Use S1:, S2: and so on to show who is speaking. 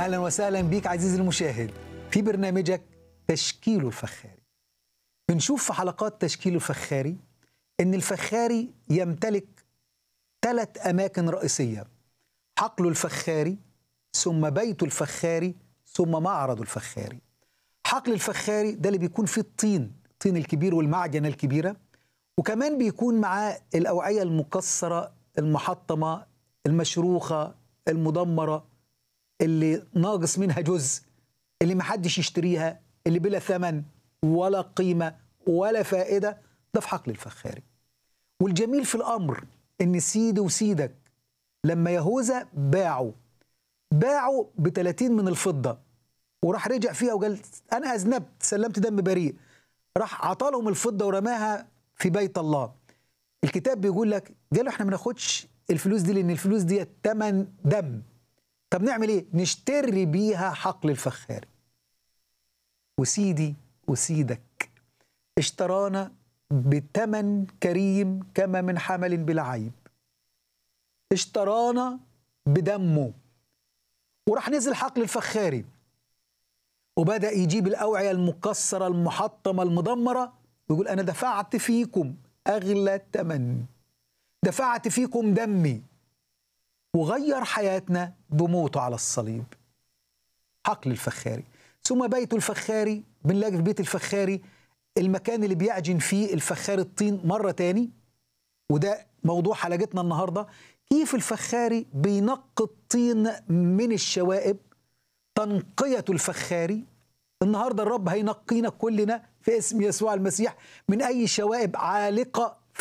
S1: اهلا وسهلا بيك عزيزي المشاهد في برنامجك تشكيل الفخاري بنشوف في حلقات تشكيل الفخاري ان الفخاري يمتلك ثلاث اماكن رئيسيه حقل الفخاري ثم بيت الفخاري ثم معرض الفخاري حقل الفخاري ده اللي بيكون فيه الطين الطين الكبير والمعجنه الكبيره وكمان بيكون معاه الاوعيه المكسره المحطمه المشروخه المدمره اللي ناقص منها جزء اللي محدش يشتريها اللي بلا ثمن ولا قيمه ولا فائده ده في حقل الفخاري والجميل في الامر ان سيدي وسيدك لما يهوذا باعوا باعوا ب 30 من الفضه وراح رجع فيها وقال انا اذنبت سلمت دم بريء راح عطالهم الفضه ورماها في بيت الله الكتاب بيقول لك قالوا احنا ما ناخدش الفلوس دي لان الفلوس دي ثمن دم طب نعمل ايه نشتري بيها حقل الفخاري وسيدي وسيدك اشترانا بثمن كريم كما من حمل بلا عيب اشترانا بدمه وراح نزل حقل الفخاري وبدأ يجيب الأوعية المكسرة المحطمة المدمرة ويقول أنا دفعت فيكم أغلى ثمن دفعت فيكم دمي وغير حياتنا بموته على الصليب حقل الفخاري ثم بيت الفخاري بنلاقي في بيت الفخاري المكان اللي بيعجن فيه الفخار الطين مرة تاني وده موضوع حلقتنا النهاردة كيف الفخاري بينقي الطين من الشوائب تنقية الفخاري النهاردة الرب هينقينا كلنا في اسم يسوع المسيح من أي شوائب عالقة